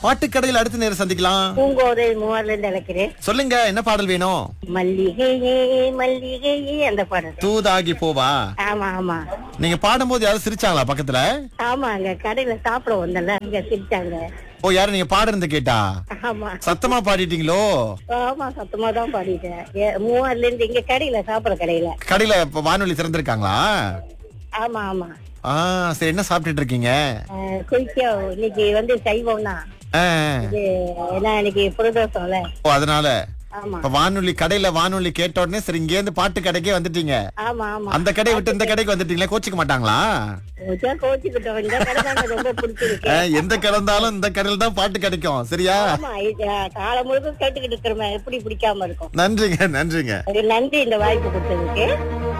பாட்டுக்கடையில் அடுத்த நேரம் சந்திக்கலாம் பூங்கோதை மூவார்ல இருந்து அழைக்கிறேன் சொல்லுங்க என்ன பாடல் வேணும் மல்லிகையே மல்லிகையே அந்த பாடல் தூதாகி போவா ஆமா ஆமா நீங்க பாடும்போது யாரும் சிரிச்சாங்களா பக்கத்துல ஆமா அங்க கடையில சாப்பிட வந்தல அங்க சிரிச்சாங்க ஓ யாரும் நீங்க பாடுறது கேட்டா ஆமா சத்தமா பாடிட்டீங்களோ ஆமா சத்தமா தான் பாடிட்டேன் ஏ- மூவார்ல இருந்து இங்க கடையில சாப்பிட கடையில கடையில இப்ப வானொலி திறந்திருக்காங்களா ஆமா ஆமா ஆ சரி என்ன சாப்பிட்டுட்டு இருக்கீங்க அஹ், குயிக்கா இன்னைக்கு வந்து சைவம்னா ஆ, இது ஏன்னா இன்னைக்கு புரதோஷம்ல ஓ அதனால ஆமா இப்ப வானொலி கடையில வானொலி கேட்ட உடனே சரி இங்க இருந்து பாட்டு கடைக்கே வந்துட்டீங்க ஆமா ஆமா அந்த கடையை விட்டு இந்த கடைக்கு வந்துட்டீங்களா கோச்சிக்க மாட்டாங்களா கொஞ்சம் கோச்சுக்கிட்டோம் இந்த கடை தான் எனக்கு ரொம்ப பிடிச்சிருக்கு ஆ, எந்த கடை இருந்தாலும் இந்த கடையில தான் பாட்டு கிடைக்கும் சரியா ஆமா இது காலம் முழுக்க கேட்டுக்கிட்டு இருக்கிறோமே எப்படி பிடிக்காம இருக்கும் நன்றிங்க நன்றிங்க ஒரு நன்றி இந்த வாய்ப்பு கொடுத்ததுக்கு